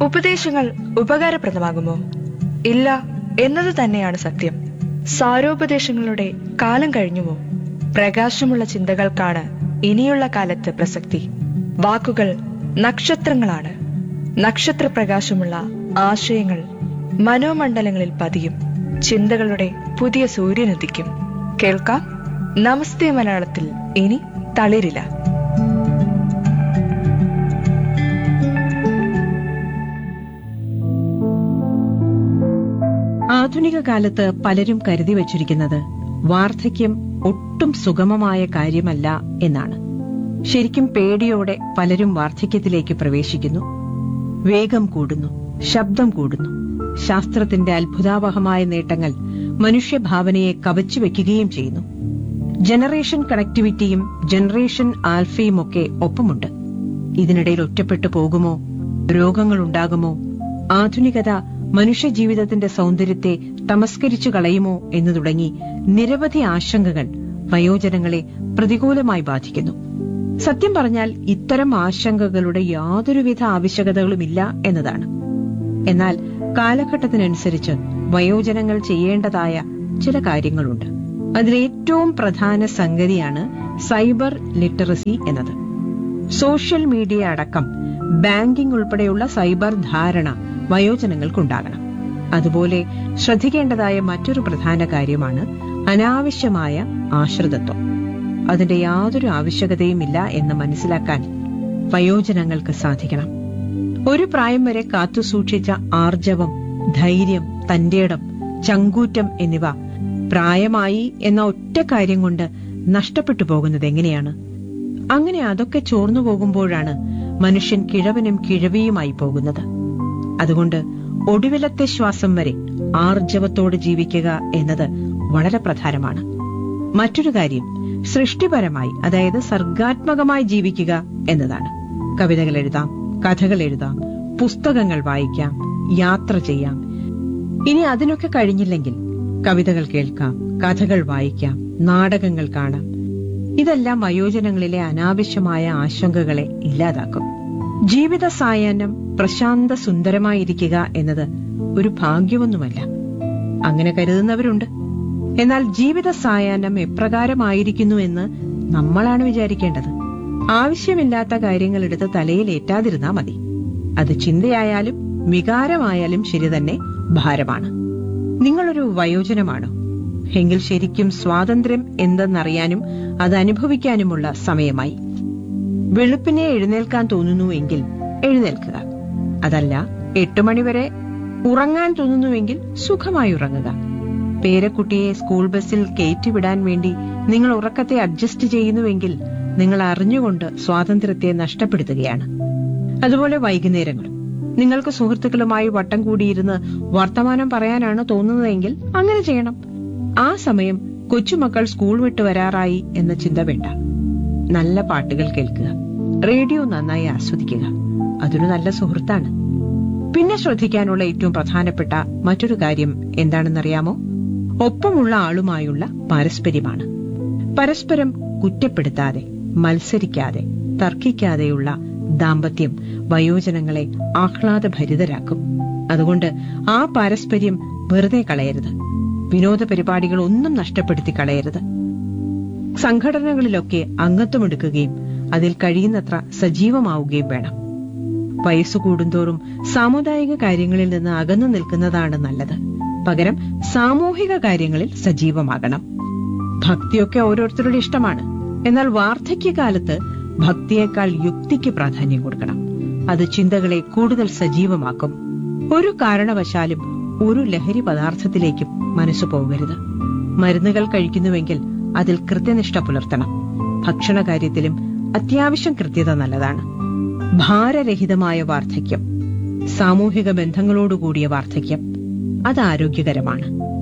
ഉപദേശങ്ങൾ ഉപകാരപ്രദമാകുമോ ഇല്ല എന്നത് തന്നെയാണ് സത്യം സാരോപദേശങ്ങളുടെ കാലം കഴിഞ്ഞുമോ പ്രകാശമുള്ള ചിന്തകൾക്കാണ് ഇനിയുള്ള കാലത്ത് പ്രസക്തി വാക്കുകൾ നക്ഷത്രങ്ങളാണ് നക്ഷത്രപ്രകാശമുള്ള ആശയങ്ങൾ മനോമണ്ഡലങ്ങളിൽ പതിയും ചിന്തകളുടെ പുതിയ സൂര്യനുദിക്കും കേൾക്കാം നമസ്തേ മലയാളത്തിൽ ഇനി തളിരില്ല ആധുനിക കാലത്ത് പലരും കരുതി വച്ചിരിക്കുന്നത് വാർദ്ധക്യം ഒട്ടും സുഗമമായ കാര്യമല്ല എന്നാണ് ശരിക്കും പേടിയോടെ പലരും വാർദ്ധക്യത്തിലേക്ക് പ്രവേശിക്കുന്നു വേഗം കൂടുന്നു ശബ്ദം കൂടുന്നു ശാസ്ത്രത്തിന്റെ അത്ഭുതാവഹമായ നേട്ടങ്ങൾ മനുഷ്യഭാവനയെ കവച്ചു വെക്കുകയും ചെയ്യുന്നു ജനറേഷൻ കണക്ടിവിറ്റിയും ജനറേഷൻ ആൽഫയും ഒക്കെ ഒപ്പമുണ്ട് ഇതിനിടയിൽ ഒറ്റപ്പെട്ടു പോകുമോ രോഗങ്ങൾ ഉണ്ടാകുമോ ആധുനികത മനുഷ്യജീവിതത്തിന്റെ സൗന്ദര്യത്തെ തമസ്കരിച്ചു കളയുമോ എന്നു തുടങ്ങി നിരവധി ആശങ്കകൾ വയോജനങ്ങളെ പ്രതികൂലമായി ബാധിക്കുന്നു സത്യം പറഞ്ഞാൽ ഇത്തരം ആശങ്കകളുടെ യാതൊരുവിധ ആവശ്യകതകളുമില്ല എന്നതാണ് എന്നാൽ കാലഘട്ടത്തിനനുസരിച്ച് വയോജനങ്ങൾ ചെയ്യേണ്ടതായ ചില കാര്യങ്ങളുണ്ട് അതിലേറ്റവും പ്രധാന സംഗതിയാണ് സൈബർ ലിറ്ററസി എന്നത് സോഷ്യൽ മീഡിയ അടക്കം ബാങ്കിംഗ് ഉൾപ്പെടെയുള്ള സൈബർ ധാരണ വയോജനങ്ങൾക്കുണ്ടാകണം അതുപോലെ ശ്രദ്ധിക്കേണ്ടതായ മറ്റൊരു പ്രധാന കാര്യമാണ് അനാവശ്യമായ ആശ്രിതത്വം അതിന്റെ യാതൊരു ആവശ്യകതയുമില്ല എന്ന് മനസ്സിലാക്കാൻ വയോജനങ്ങൾക്ക് സാധിക്കണം ഒരു പ്രായം വരെ കാത്തുസൂക്ഷിച്ച ആർജവം ധൈര്യം തന്റേടം ചങ്കൂറ്റം എന്നിവ പ്രായമായി എന്ന ഒറ്റ കാര്യം കൊണ്ട് നഷ്ടപ്പെട്ടു പോകുന്നത് എങ്ങനെയാണ് അങ്ങനെ അതൊക്കെ ചോർന്നു പോകുമ്പോഴാണ് മനുഷ്യൻ കിഴവനും കിഴവിയുമായി പോകുന്നത് അതുകൊണ്ട് ഒടുവിലത്തെ ശ്വാസം വരെ ആർജവത്തോട് ജീവിക്കുക എന്നത് വളരെ പ്രധാനമാണ് മറ്റൊരു കാര്യം സൃഷ്ടിപരമായി അതായത് സർഗാത്മകമായി ജീവിക്കുക എന്നതാണ് കവിതകൾ എഴുതാം കഥകൾ എഴുതാം പുസ്തകങ്ങൾ വായിക്കാം യാത്ര ചെയ്യാം ഇനി അതിനൊക്കെ കഴിഞ്ഞില്ലെങ്കിൽ കവിതകൾ കേൾക്കാം കഥകൾ വായിക്കാം നാടകങ്ങൾ കാണാം ഇതെല്ലാം വയോജനങ്ങളിലെ അനാവശ്യമായ ആശങ്കകളെ ഇല്ലാതാക്കും ജീവിത സായാഹ്നം പ്രശാന്ത സുന്ദരമായിരിക്കുക എന്നത് ഒരു ഭാഗ്യമൊന്നുമല്ല അങ്ങനെ കരുതുന്നവരുണ്ട് എന്നാൽ ജീവിത സായാഹ്നം എപ്രകാരമായിരിക്കുന്നു എന്ന് നമ്മളാണ് വിചാരിക്കേണ്ടത് ആവശ്യമില്ലാത്ത കാര്യങ്ങൾ എടുത്ത് തലയിൽ ഏറ്റാതിരുന്നാ മതി അത് ചിന്തയായാലും വികാരമായാലും ശരി തന്നെ ഭാരമാണ് നിങ്ങളൊരു വയോജനമാണോ എങ്കിൽ ശരിക്കും സ്വാതന്ത്ര്യം എന്തെന്നറിയാനും അത് അനുഭവിക്കാനുമുള്ള സമയമായി വെളുപ്പിനെ എഴുന്നേൽക്കാൻ തോന്നുന്നുവെങ്കിൽ എഴുന്നേൽക്കുക അതല്ല എട്ടു മണിവരെ ഉറങ്ങാൻ തോന്നുന്നുവെങ്കിൽ സുഖമായി ഉറങ്ങുക പേരക്കുട്ടിയെ സ്കൂൾ ബസ്സിൽ കയറ്റിവിടാൻ വേണ്ടി നിങ്ങൾ ഉറക്കത്തെ അഡ്ജസ്റ്റ് ചെയ്യുന്നുവെങ്കിൽ നിങ്ങൾ അറിഞ്ഞുകൊണ്ട് സ്വാതന്ത്ര്യത്തെ നഷ്ടപ്പെടുത്തുകയാണ് അതുപോലെ വൈകുന്നേരങ്ങളും നിങ്ങൾക്ക് സുഹൃത്തുക്കളുമായി വട്ടം കൂടിയിരുന്ന് വർത്തമാനം പറയാനാണ് തോന്നുന്നതെങ്കിൽ അങ്ങനെ ചെയ്യണം ആ സമയം കൊച്ചുമക്കൾ സ്കൂൾ വിട്ട് വരാറായി എന്ന ചിന്ത വേണ്ട നല്ല പാട്ടുകൾ കേൾക്കുക റേഡിയോ നന്നായി ആസ്വദിക്കുക അതൊരു നല്ല സുഹൃത്താണ് പിന്നെ ശ്രദ്ധിക്കാനുള്ള ഏറ്റവും പ്രധാനപ്പെട്ട മറ്റൊരു കാര്യം എന്താണെന്നറിയാമോ ഒപ്പമുള്ള ആളുമായുള്ള പാരസ്പര്യമാണ് പരസ്പരം കുറ്റപ്പെടുത്താതെ മത്സരിക്കാതെ തർക്കിക്കാതെയുള്ള ദാമ്പത്യം വയോജനങ്ങളെ ആഹ്ലാദഭരിതരാക്കും അതുകൊണ്ട് ആ പാരസ്പര്യം വെറുതെ കളയരുത് വിനോദ പരിപാടികൾ ഒന്നും നഷ്ടപ്പെടുത്തി കളയരുത് സംഘടനകളിലൊക്കെ അംഗത്വമെടുക്കുകയും അതിൽ കഴിയുന്നത്ര സജീവമാവുകയും വേണം വയസ്സു കൂടുന്തോറും സാമുദായിക കാര്യങ്ങളിൽ നിന്ന് അകന്നു നിൽക്കുന്നതാണ് നല്ലത് പകരം സാമൂഹിക കാര്യങ്ങളിൽ സജീവമാകണം ഭക്തിയൊക്കെ ഓരോരുത്തരുടെ ഇഷ്ടമാണ് എന്നാൽ വാർദ്ധക്യകാലത്ത് ഭക്തിയേക്കാൾ യുക്തിക്ക് പ്രാധാന്യം കൊടുക്കണം അത് ചിന്തകളെ കൂടുതൽ സജീവമാക്കും ഒരു കാരണവശാലും ഒരു ലഹരി പദാർത്ഥത്തിലേക്കും മനസ്സു പോകരുത് മരുന്നുകൾ കഴിക്കുന്നുവെങ്കിൽ അതിൽ കൃത്യനിഷ്ഠ പുലർത്തണം ഭക്ഷണ കാര്യത്തിലും അത്യാവശ്യം കൃത്യത നല്ലതാണ് ഭാരരഹിതമായ വാർദ്ധക്യം സാമൂഹിക ബന്ധങ്ങളോടുകൂടിയ വാർദ്ധക്യം അത് ആരോഗ്യകരമാണ്